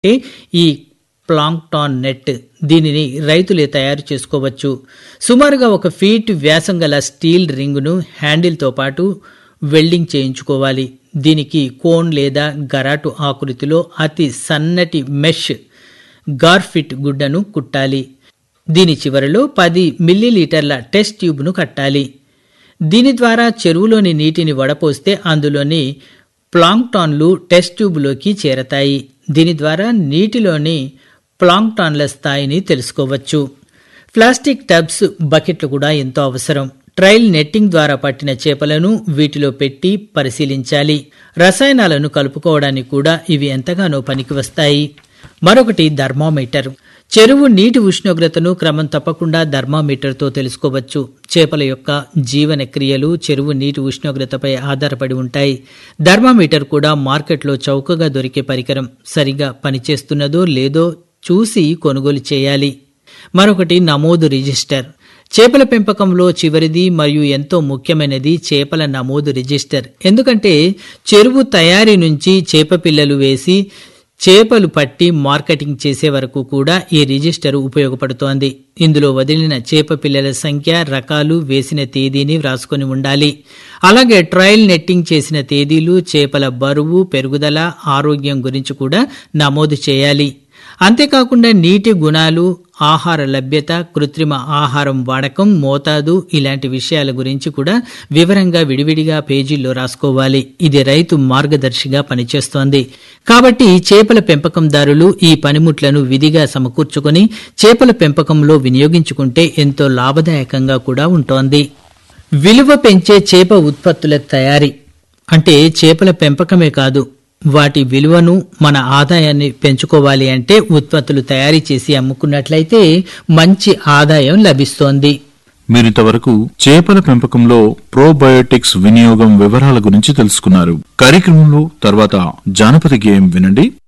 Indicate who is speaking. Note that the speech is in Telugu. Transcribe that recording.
Speaker 1: అంటే ఈ ప్లాంక్టాన్ నెట్ దీనిని రైతులే తయారు చేసుకోవచ్చు సుమారుగా ఒక ఫీట్ వ్యాసం గల స్టీల్ రింగును హ్యాండిల్తో పాటు వెల్డింగ్ చేయించుకోవాలి దీనికి కోన్ లేదా గరాటు ఆకృతిలో అతి సన్నటి మెష్ గార్ఫిట్ గుడ్డను కుట్టాలి దీని చివరలో పది మిల్లీలీటర్ల టెస్ట్ ట్యూబ్ను కట్టాలి దీని ద్వారా చెరువులోని నీటిని వడపోస్తే అందులోని ప్లాంక్టాన్లు టెస్ట్ ట్యూబ్లోకి చేరతాయి దీని ద్వారా నీటిలోని ప్లాంక్టాన్ల స్థాయిని తెలుసుకోవచ్చు ప్లాస్టిక్ టబ్స్ బకెట్లు కూడా ఎంతో అవసరం ట్రైల్ నెట్టింగ్ ద్వారా పట్టిన చేపలను వీటిలో పెట్టి పరిశీలించాలి రసాయనాలను కలుపుకోవడానికి కూడా ఇవి ఎంతగానో పనికి వస్తాయి మరొకటి థర్మామీటర్ చెరువు నీటి ఉష్ణోగ్రతను క్రమం తప్పకుండా థర్మామీటర్తో తెలుసుకోవచ్చు చేపల యొక్క జీవన క్రియలు చెరువు నీటి ఉష్ణోగ్రతపై ఆధారపడి ఉంటాయి థర్మామీటర్ కూడా మార్కెట్లో చౌకగా దొరికే పరికరం సరిగా పనిచేస్తున్నదో లేదో చూసి కొనుగోలు చేయాలి మరొకటి నమోదు రిజిస్టర్ చేపల పెంపకంలో చివరిది మరియు ఎంతో ముఖ్యమైనది చేపల నమోదు రిజిస్టర్ ఎందుకంటే చెరువు తయారీ నుంచి చేప పిల్లలు వేసి చేపలు పట్టి మార్కెటింగ్ చేసే వరకు కూడా ఈ రిజిస్టర్ ఉపయోగపడుతోంది ఇందులో వదిలిన చేప పిల్లల సంఖ్య రకాలు వేసిన తేదీని వ్రాసుకొని ఉండాలి అలాగే ట్రయల్ నెట్టింగ్ చేసిన తేదీలు చేపల బరువు పెరుగుదల ఆరోగ్యం గురించి కూడా నమోదు చేయాలి అంతేకాకుండా నీటి గుణాలు ఆహార లభ్యత కృత్రిమ ఆహారం వాడకం మోతాదు ఇలాంటి విషయాల గురించి కూడా వివరంగా విడివిడిగా పేజీల్లో రాసుకోవాలి ఇది రైతు మార్గదర్శిగా పనిచేస్తోంది కాబట్టి చేపల పెంపకందారులు ఈ పనిముట్లను విధిగా సమకూర్చుకొని చేపల పెంపకంలో వినియోగించుకుంటే ఎంతో లాభదాయకంగా కూడా ఉంటోంది విలువ పెంచే చేప ఉత్పత్తుల తయారీ అంటే చేపల పెంపకమే కాదు వాటి విలువను మన ఆదాయాన్ని పెంచుకోవాలి అంటే ఉత్పత్తులు తయారీ చేసి అమ్ముకున్నట్లయితే మంచి ఆదాయం లభిస్తోంది
Speaker 2: మీరింతవరకు చేపల పెంపకంలో ప్రోబయోటిక్స్ వినియోగం వివరాల గురించి తెలుసుకున్నారు కార్యక్రమంలో తర్వాత జానపద గేయం వినండి